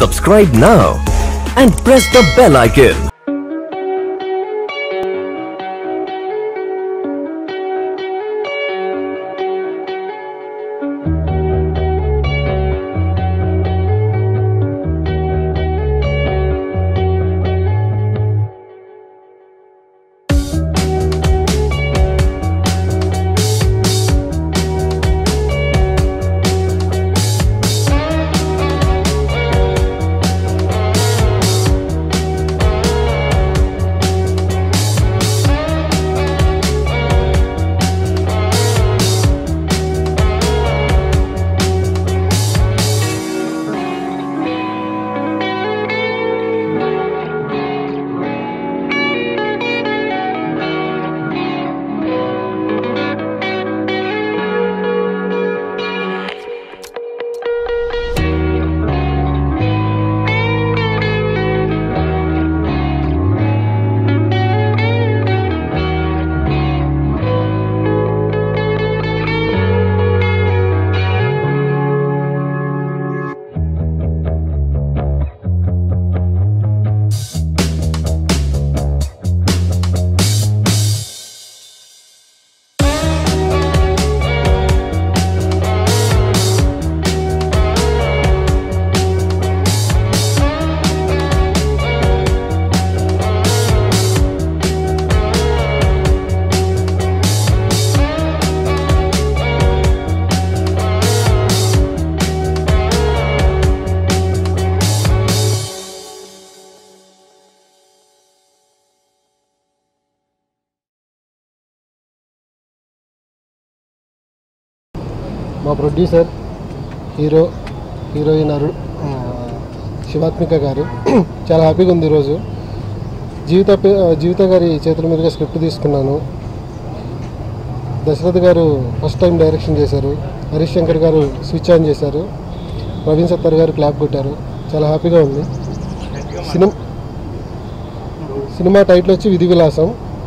Subscribe now and press the bell icon. మా producer hero heroine అరు ఆ, శివాత్మిక గారు చాలా హ్యాపీగా ఉంది ఈరోజు జీవిత పే- జీవిత గారి చేతుల మీదుగా స్క్రిప్ట్ తీసుకున్నాను దశరథ్ గారు ఫస్ట్ టైం డైరెక్షన్ చేశారు హరీష్ శంకర్ గారు స్విచ్ ఆన్ చేశారు ప్రవీణ్ సత్తర్ గారు క్లాప్ కొట్టారు చాలా హ్యాపీగా ఉంది సినిమా సినిమా టైటిల్ వచ్చి విధి విలాసం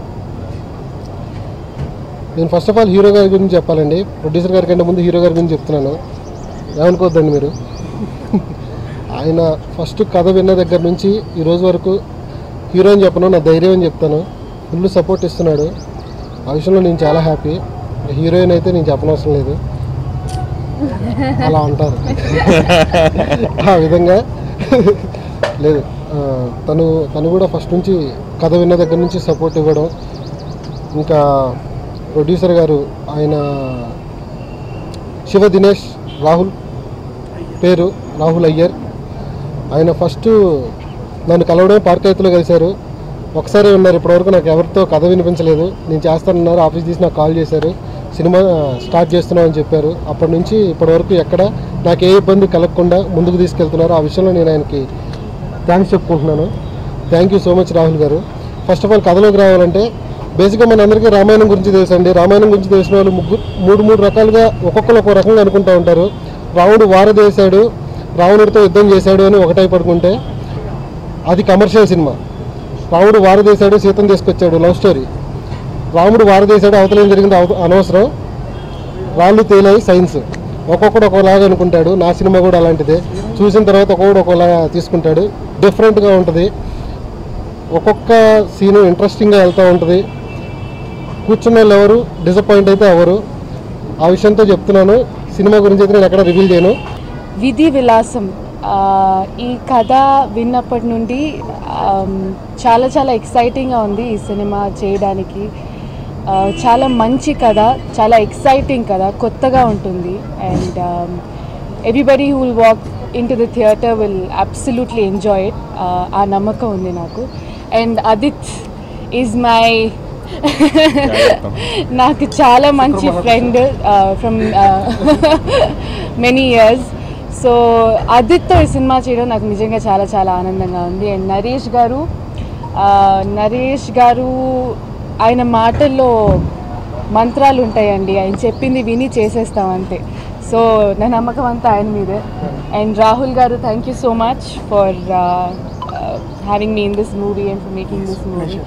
నేను ఫస్ట్ ఆఫ్ ఆల్ హీరో గారి గురించి చెప్పాలండి ప్రొడ్యూసర్ గారి కంటే ముందు హీరో గారి గురించి చెప్తున్నాను ఏమనుకోవద్దండి మీరు ఆయన ఫస్ట్ కథ విన్న దగ్గర నుంచి ఈ రోజు వరకు హీరో అని చెప్పను నా ధైర్యం అని చెప్తాను ఫుల్ సపోర్ట్ ఇస్తున్నాడు ఆ విషయంలో నేను చాలా హ్యాపీ హీరోయిన్ అయితే నేను చెప్పనవసరం లేదు అలా అంటారు ఆ విధంగా లేదు ఆ, తను తను కూడా ఫస్ట్ నుంచి కథ విన్న దగ్గర నుంచి సపోర్ట్ ఇవ్వడం ఇంకా ప్రొడ్యూసర్ గారు ఆయన శివ దినేష్ రాహుల్ పేరు రాహుల్ అయ్యర్ ఆయన ఫస్ట్ నన్ను కలవడం పార్క్ రైతులో కలిశారు ఒకసారి ఉన్నారు ఇప్పటివరకు నాకు ఎవరితో కథ వినిపించలేదు నేను చేస్తానన్నారు ఆఫీస్ తీసి నాకు కాల్ చేశారు సినిమా స్టార్ట్ చేస్తున్నాం అని చెప్పారు అప్పటి నుంచి ఇప్పటివరకు ఎక్కడ నాకు ఏ ఇబ్బంది కలగకుండా ముందుకు తీసుకెళ్తున్నారు ఆ విషయంలో నేను ఆయనకి థ్యాంక్స్ చెప్పుకుంటున్నాను thank you so much Rahul garu first of all కథలోకి రావాలంటే బేసిక్గా మన అందరికీ రామాయణం గురించి తెలుసండి రామాయణం గురించి తెలిసిన వాళ్ళు ముగ్గురు మూడు మూడు రకాలుగా ఒక్కొక్కరు ఒక్కో రకంగా అనుకుంటూ ఉంటారు రాముడు వారదేశాడు రావణుడితో యుద్ధం చేశాడు అని ఒకటై పడుకుంటే అది కమర్షియల్ సినిమా రాముడు వారదేశాడు సీతను తీసుకొచ్చాడు లవ్ స్టోరీ రాముడు వారదేశాడు అవతల ఏం జరిగింది అవ- అనవసరం రాళ్ళు తేలాయి సైన్స్ ఒక్కొక్కడు ఒకలాగా అనుకుంటాడు నా సినిమా కూడా అలాంటిదే చూసిన తర్వాత ఒక్కొక్కడు ఒకలాగా తీసుకుంటాడు డిఫరెంట్గా ఉంటుంది ఒక్కొక్క సీను ఇంట్రెస్టింగ్గా వెళ్తూ ఉంటుంది కూర్చున్న వాళ్ళు ఎవరు డిసప్పాయింట్ అయితే ఎవరు ఆ విషయంతో చెప్తున్నాను సినిమా గురించి అయితే నేను ఎక్కడ రివీల్ చేయను విధి విలాసం ఆ, ఈ కథ విన్నప్పటి నుండి ఆమ్, చాలా చాలా ఎక్సైటింగ్గా ఉంది ఈ సినిమా చేయడానికి ఆ, చాలా మంచి కథ చాలా ఎక్సైటింగ్ కథ కొత్తగా ఉంటుంది and everybody who will walk into the theatre will absolutely enjoy it ఆ నమ్మకం ఉంది నాకు అండ్ అదిత్ ఈజ్ మై నాకు చాలా మంచి friend from many years so ఆదిత్తో ఈ సినిమా చేయడం నాకు నిజంగా చాలా చాలా ఆనందంగా ఉంది అండ్ నరేష్ గారు ఆ, నరేష్ గారు ఆయన మాటల్లో మంత్రాలు ఉంటాయండి ఆయన చెప్పింది విని చేసేస్తాం అంతే సో నా నమ్మకం అంతా ఆయన మీదే అండ్ రాహుల్ గారు thank you so much for having me in this movie and for making this movie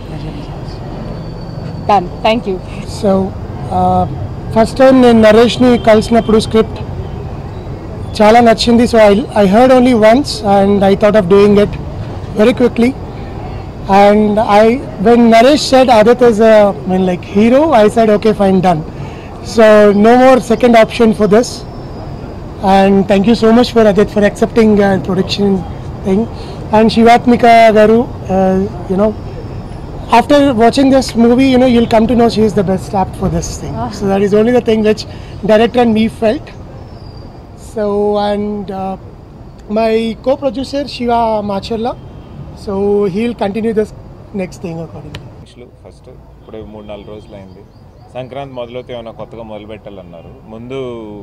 done thank you so first time నేను నరేష్ని కలిసినప్పుడు స్క్రిప్ట్ చాలా నచ్చింది so I I heard only once and I thought of doing it very quickly and I when Naresh said Adit is a I mean like hero, I said okay fine done. So no more second option for this. And thank you so much for Adit for accepting uh, production thing. And Shivatmika Garu, uh, you know, after watching this movie, you know, you'll come to know she is the best apt for this thing. So that is only the thing which director and me felt. So and uh, my co-producer Shiva Macharla, so he'll continue this next thing accordingly. మనుషులు first ఇప్పుడు మూడు నాలుగు రోజులు అయింది సంక్రాంతి మొదలైతే ఏమైనా కొత్తగా మొదలు పెట్టాలన్నారు ముందు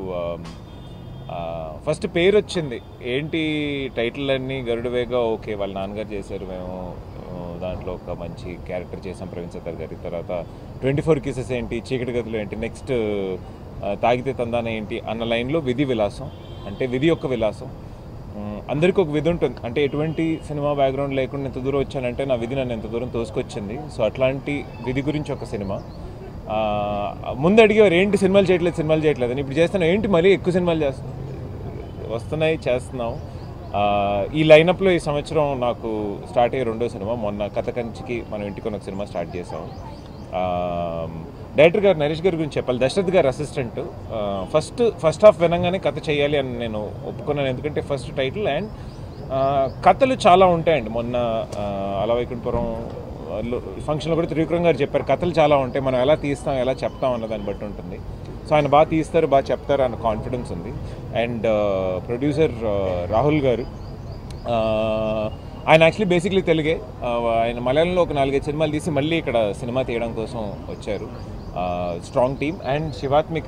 ఫస్ట్ పేరు వచ్చింది ఏంటి టైటిల్ అన్నీ గరుడవేగా ఓకే వాళ్ళ నాన్నగారు చేశారు మేము ఆ, దాంట్లో ఒక మంచి క్యారెక్టర్ చేసాం ప్రవీణ్ సత్తార్ గారి తర్వాత ట్వంటీ ఫోర్ కిసెస్ ఏంటి చీకటి గదులు ఏంటి నెక్స్ట్ తాగితే తందాన ఏంటి అన్న లైన్లో విధి విలాసం అంటే విధి యొక్క విలాసం మ్మ్. అందరికీ ఒక విధి ఉంటుంది అంటే ఎటువంటి సినిమా బ్యాక్గ్రౌండ్ లేకుండా ఎంత దూరం వచ్చానంటే నా విధి నన్ను ఎంత దూరం తోసుకొచ్చింది సో అట్లాంటి విధి గురించి ఒక సినిమా ఆ, ముందు అడిగేవారు ఏంటి సినిమాలు చేయట్లేదు సినిమాలు చేయట్లేదు అని ఇప్పుడు చేస్తాను ఏంటి మళ్ళీ ఎక్కువ సినిమాలు చేస్తున్నాం వస్తున్నాయి చేస్తున్నాం ఆ, ఈ లైనప్లో ఈ సంవత్సరం నాకు స్టార్ట్ అయ్యే రెండో సినిమా మొన్న కథ కంచికి మనం ఇంటికి ఒక సినిమా స్టార్ట్ చేసాం ఆ, డైరెక్టర్ గారు నరేష్ గారి గురించి చెప్పాలి దశరథ్ గారు అసిస్టెంట్ ఫస్ట్ ఫస్ట్ హాఫ్ వినంగానే కథ చేయాలి అని నేను ఒప్పుకున్నాను ఎందుకంటే ఫస్ట్ టైటిల్ అండ్ కథలు చాలా ఉంటాయండి మొన్న ఆ, అలవైకుంఠపురం ఫంక్షన్లో కూడా త్రివిక్రమ్ గారు చెప్పారు కథలు చాలా ఉంటాయి మనం ఎలా తీస్తాం ఎలా చెప్తాం అన్న దాన్ని బట్టి ఉంటుంది సో ఆయన బాగా తీస్తారు బాగా చెప్తారు అన్న కాన్ఫిడెన్స్ ఉంది అండ్ ప్రొడ్యూసర్ రాహుల్ గారు ఆ, ఆయన యాక్చువల్లీ బేసిక్లీ తెలుగే ఆ, ఆయన మలయాళంలో ఒక నాలుగైదు సినిమాలు తీసి మళ్ళీ ఇక్కడ సినిమా తీయడం కోసం వచ్చారు స్ట్రాంగ్ టీమ్ అండ్ శివాత్మిక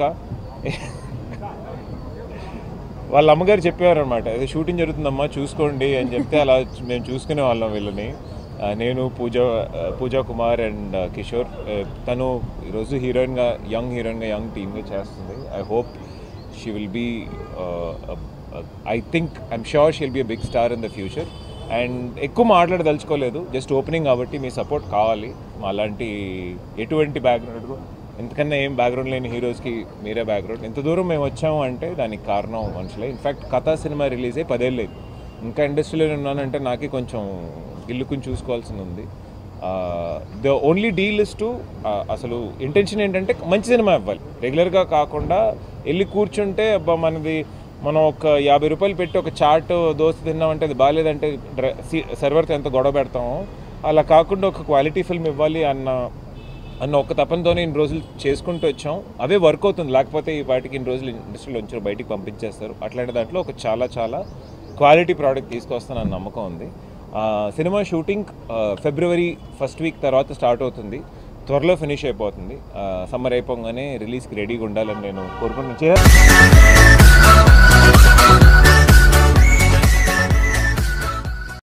వాళ్ళ అమ్మగారు చెప్పేవారు అనమాట అది షూటింగ్ జరుగుతుందమ్మా చూసుకోండి అని చెప్తే అలా మేము చూసుకునే వాళ్ళం వీళ్ళని ఆ, నేను పూజ ఆ, పూజా కుమార్ అండ్ కిషోర్ ఆ, తను ఈరోజు హీరోయిన్గా యంగ్ హీరోయిన్గా యంగ్ టీమ్గా చేస్తుంది I hope she will be I think I'm sure she'll be a big star in the future and ఎక్కువ మాట్లాడదలుచుకోలేదు జస్ట్ ఓపెనింగ్ కాబట్టి మీ సపోర్ట్ కావాలి మా లాంటి ఎటువంటి బ్యాక్గ్రౌండ్ ఎందుకన్నా ఏం బ్యాక్గ్రౌండ్ లేని హీరోస్కి మీరే బ్యాక్గ్రౌండ్ ఇంత దూరం మేము వచ్చాము అంటే దానికి కారణం మనుషులే ఇన్ఫ్యాక్ట్ కథా సినిమా రిలీజ్ అయ్యి పదేళ్ళు లేదు ఇంకా ఇండస్ట్రీలో ఉన్నానంటే నాకే కొంచెం గిల్లుకుని చూసుకోవాల్సి ఉంది the only deal is to అసలు ఇంటెన్షన్ ఏంటంటే మంచి సినిమా ఇవ్వాలి రెగ్యులర్గా కాకుండా వెళ్ళి కూర్చుంటే అబ్బా మనది మనం ఒక యాభై రూపాయలు పెట్టి ఒక చాట్ దోశ తిన్నామంటే అది బాగాలేదంటే సర్వర్తో ఎంత గొడవ పెడతామో అలా కాకుండా ఒక క్వాలిటీ ఫిల్మ్ ఇవ్వాలి అన్న అన్న ఒక్క తపనతోనే ఇన్ని రోజులు చేసుకుంటూ వచ్చాం అవే వర్క్ అవుతుంది లేకపోతే ఈ వాటికి ఇన్ని రోజులు ఇండస్ట్రీలో ఉంచారు బయటికి పంపించేస్తారు అట్లాంటి దాంట్లో ఒక చాలా చాలా క్వాలిటీ ప్రోడక్ట్ తీసుకొస్తానన్న నమ్మకం ఉంది ఆ, సినిమా షూటింగ్ ఆ, ఫిబ్రవరి ఫస్ట్ వీక్ తర్వాత స్టార్ట్ అవుతుంది త్వరలో ఫినిష్ అయిపోతుంది సమ్మర్ అయిపోగానే రిలీజ్కి రెడీగా ఉండాలని నేను కోరుకుంటున్నాను